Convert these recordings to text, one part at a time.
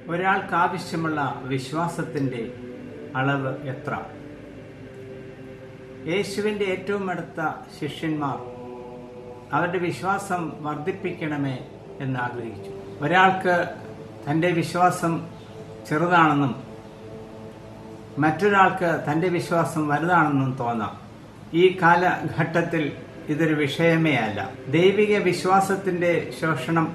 ഒരാൾക്ക് ആവശ്യമുള്ള വിശ്വാസത്തിന്റെ അളവ് എത്ര യേശുവിന്റെ ഏറ്റവും അടുത്ത ശിഷ്യന്മാർ അവരുടെ വിശ്വാസം വർദ്ധിപ്പിക്കണമേ എന്ന് ആഗ്രഹിച്ചു ഒരാൾക്ക് തന്റെ വിശ്വാസം ചെറുതാണെന്നും മറ്റൊരാൾക്ക് തന്റെ വിശ്വാസം വലുതാണെന്നും തോന്നാം ഈ കാലഘട്ടത്തിൽ ഇതൊരു വിഷയമേ അല്ല ദൈവിക വിശ്വാസത്തിന്റെ ശോഷണം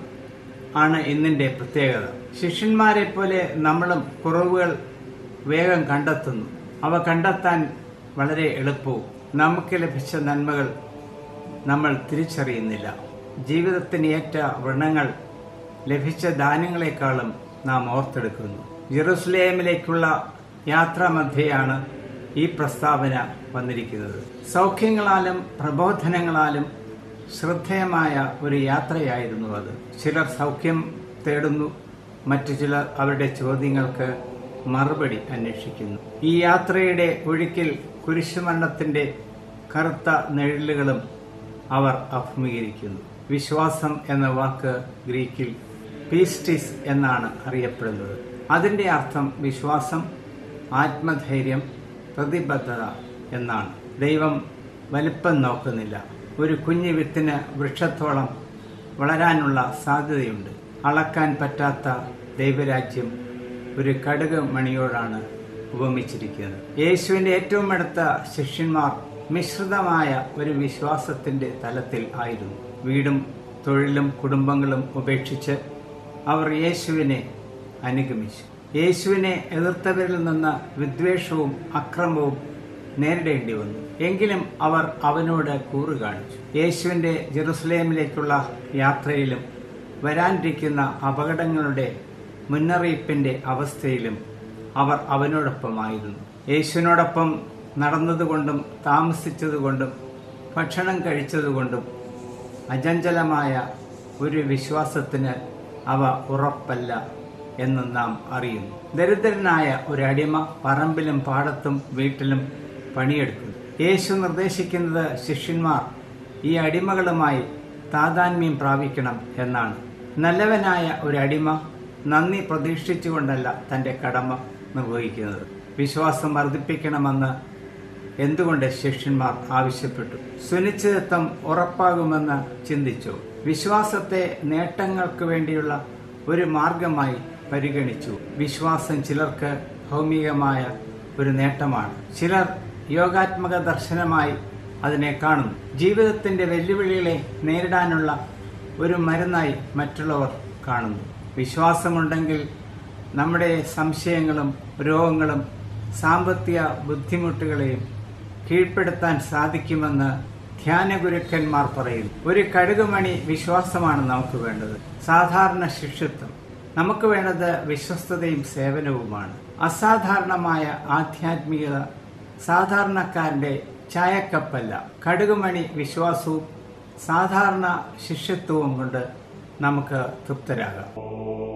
ആണ് ഇന്നിന്റെ പ്രത്യേകത ശിഷ്യന്മാരെ പോലെ നമ്മളും കുറവുകൾ വേഗം കണ്ടെത്തുന്നു അവ കണ്ടെത്താൻ വളരെ എളുപ്പവും നമുക്ക് ലഭിച്ച നന്മകൾ നമ്മൾ തിരിച്ചറിയുന്നില്ല ജീവിതത്തിന് ഏറ്റ വ്രണങ്ങൾ ലഭിച്ച ദാനങ്ങളെക്കാളും നാം ഓർത്തെടുക്കുന്നു ജെറുസലേമിലേക്കുള്ള യാത്രാമധ്യയാണ് ഈ പ്രസ്താവന വന്നിരിക്കുന്നത് സൗഖ്യങ്ങളാലും പ്രബോധനങ്ങളാലും ശ്രദ്ധേയമായ ഒരു യാത്രയായിരുന്നു അത് ചിലർ സൗഖ്യം തേടുന്നു മറ്റു ചിലർ അവരുടെ ചോദ്യങ്ങൾക്ക് മറുപടി അന്വേഷിക്കുന്നു ഈ യാത്രയുടെ ഒഴുക്കിൽ കുരിശുമരണത്തിന്റെ കറുത്ത നിഴലുകളും അവർ അഭിമുഖീകരിക്കുന്നു വിശ്വാസം എന്ന വാക്ക് ഗ്രീക്കിൽ പീസ്റ്റിസ് എന്നാണ് അറിയപ്പെടുന്നത് അതിന്റെ അർത്ഥം വിശ്വാസം ആത്മധൈര്യം പ്രതിബദ്ധത എന്നാണ് ദൈവം വലിപ്പം നോക്കുന്നില്ല ഒരു കുഞ്ഞു വിത്തിന് വൃക്ഷത്തോളം വളരാനുള്ള സാധ്യതയുണ്ട് അളക്കാൻ പറ്റാത്ത ദൈവരാജ്യം ഒരു കടുക് മണിയോടാണ് ഉപമിച്ചിരിക്കുന്നത് യേശുവിന്റെ ഏറ്റവും അടുത്ത ശിഷ്യന്മാർ മിശ്രിതമായ ഒരു വിശ്വാസത്തിന്റെ തലത്തിൽ ആയിരുന്നു വീടും തൊഴിലും കുടുംബങ്ങളും ഉപേക്ഷിച്ച് അവർ യേശുവിനെ അനുഗമിച്ചു യേശുവിനെ എതിർത്തവരിൽ നിന്ന് വിദ്വേഷവും അക്രമവും നേരിടേണ്ടി വന്നു എങ്കിലും അവർ അവനോട് കൂറ് കാണിച്ചു യേശുവിന്റെ ജെറുസലേമിലേക്കുള്ള യാത്രയിലും വരാനിരിക്കുന്ന അപകടങ്ങളുടെ മുന്നറിയിപ്പിന്റെ അവസ്ഥയിലും അവർ അവനോടൊപ്പമായിരുന്നു യേശുവിനോടൊപ്പം നടന്നതുകൊണ്ടും താമസിച്ചതുകൊണ്ടും ഭക്ഷണം കഴിച്ചതുകൊണ്ടും അചഞ്ചലമായ ഒരു വിശ്വാസത്തിന് അവ ഉറപ്പല്ല എന്ന് നാം അറിയുന്നു ദരിദ്രനായ ഒരു അടിമ പറമ്പിലും പാടത്തും വീട്ടിലും പണിയെടുക്കുന്നു യേശു നിർദ്ദേശിക്കുന്നത് ശിഷ്യന്മാർ ഈ അടിമകളുമായി താതാത്മ്യം പ്രാപിക്കണം എന്നാണ് നല്ലവനായ ഒരു അടിമ നന്ദി പ്രതീക്ഷിച്ചുകൊണ്ടല്ല തന്റെ കടമ നിർവഹിക്കുന്നത് വിശ്വാസം വർദ്ധിപ്പിക്കണമെന്ന് എന്തുകൊണ്ട് ശിഷ്യന്മാർ ആവശ്യപ്പെട്ടു സുനിശ്ചിതത്വം ഉറപ്പാകുമെന്ന് ചിന്തിച്ചു വിശ്വാസത്തെ നേട്ടങ്ങൾക്ക് വേണ്ടിയുള്ള ഒരു മാർഗമായി പരിഗണിച്ചു വിശ്വാസം ചിലർക്ക് ഭൗമികമായ ഒരു നേട്ടമാണ് ചിലർ യോഗാത്മക ദർശനമായി അതിനെ കാണുന്നു ജീവിതത്തിന്റെ വെല്ലുവിളികളെ നേരിടാനുള്ള ഒരു മരുന്നായി മറ്റുള്ളവർ കാണുന്നു വിശ്വാസമുണ്ടെങ്കിൽ നമ്മുടെ സംശയങ്ങളും രോഗങ്ങളും സാമ്പത്തിക ബുദ്ധിമുട്ടുകളെയും കീഴ്പ്പെടുത്താൻ സാധിക്കുമെന്ന് ധ്യാനഗുരുക്കന്മാർ പറയുന്നു ഒരു കടുകുമണി വിശ്വാസമാണ് നമുക്ക് വേണ്ടത് സാധാരണ ശിഷ്യത്വം നമുക്ക് വേണ്ടത് വിശ്വസ്തതയും സേവനവുമാണ് അസാധാരണമായ ആധ്യാത്മികത സാധാരണക്കാരന്റെ ചായക്കപ്പല്ല കടുകുമണി വിശ്വാസവും സാധാരണ ശിഷ്യത്വവും കൊണ്ട് നമുക്ക് തൃപ്തരാകാം